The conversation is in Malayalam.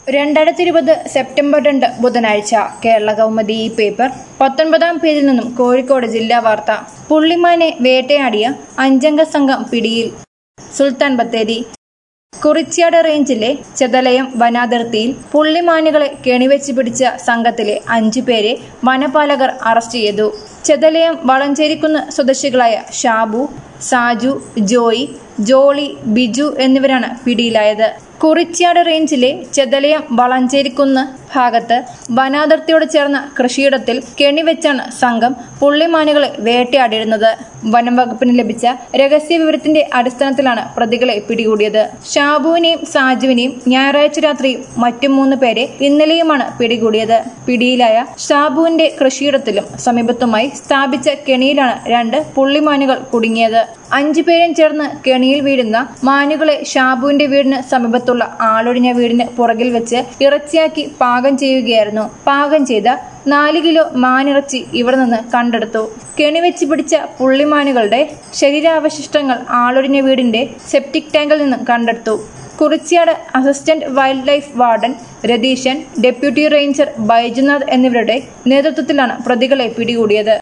രണ്ടായിരത്തി ഇരുപത് സെപ്റ്റംബർ രണ്ട് ബുധനാഴ്ച കേരള കൗമുദി ഈ പേപ്പർ പത്തൊൻപതാം പേജിൽ നിന്നും കോഴിക്കോട് ജില്ലാ വാർത്ത പുള്ളിമാനെ വേട്ടയാടിയ അഞ്ചംഗ സംഘം പിടിയിൽ സുൽത്താൻ ബത്തേരി കുറിച്യാട് റേഞ്ചിലെ ചെതലയം വനാതിർത്തിയിൽ പുള്ളിമാനുകളെ കെണിവെച്ച് പിടിച്ച സംഘത്തിലെ അഞ്ചു പേരെ വനപാലകർ അറസ്റ്റ് ചെയ്തു ചെതലയം വളഞ്ചേരിക്കുന്ന് സ്വദേശികളായ ഷാബു സാജു ജോയി ജോളി ബിജു എന്നിവരാണ് പിടിയിലായത് കുറിച്യാട് റേഞ്ചിലെ ചെതലയം വളഞ്ചേരിക്കുന്ന് ഭാഗത്ത് വനാതിർത്തിയോട് ചേർന്ന കൃഷിയിടത്തിൽ കെണിവെച്ചാണ് സംഘം പുള്ളിമാനുകളെ വേട്ടയാടിയിരുന്നത് വനം വകുപ്പിന് ലഭിച്ച രഹസ്യ വിവരത്തിന്റെ അടിസ്ഥാനത്തിലാണ് പ്രതികളെ പിടികൂടിയത് ഷാബുവിനെയും സാജുവിനെയും ഞായറാഴ്ച രാത്രിയും മറ്റു മൂന്ന് പേരെ ഇന്നലെയുമാണ് പിടികൂടിയത് പിടിയിലായ ഷാബുവിന്റെ കൃഷിയിടത്തിലും സമീപത്തുമായി സ്ഥാപിച്ച കെണിയിലാണ് രണ്ട് പുള്ളിമാനുകൾ കുടുങ്ങിയത് അഞ്ചു പേരും ചേർന്ന് കെണിയിൽ വീഴുന്ന മാനുകളെ ഷാബുവിന്റെ വീടിന് സമീപത്തുള്ള ആളൊഴിഞ്ഞ വീടിന് പുറകിൽ വെച്ച് ഇറച്ചിയാക്കി പാകം ചെയ്യുകയായിരുന്നു പാകം ചെയ്ത നാല് കിലോ മാനിറച്ചി ഇവിടെ നിന്ന് കണ്ടെടുത്തു കെണിവെച്ച് പിടിച്ച പുള്ളിമാനുകളുടെ ശരീരാവശിഷ്ടങ്ങൾ ആളൊഴിഞ്ഞ വീടിന്റെ സെപ്റ്റിക് ടാങ്കിൽ നിന്നും കണ്ടെടുത്തു Kurichiyad assistant wildlife warden Ratheesan deputy ranger Baijunath എന്നിവരുടെ നേതൃത്വത്തിലാണ് പ്രതികളെ പിടികൂടിയത്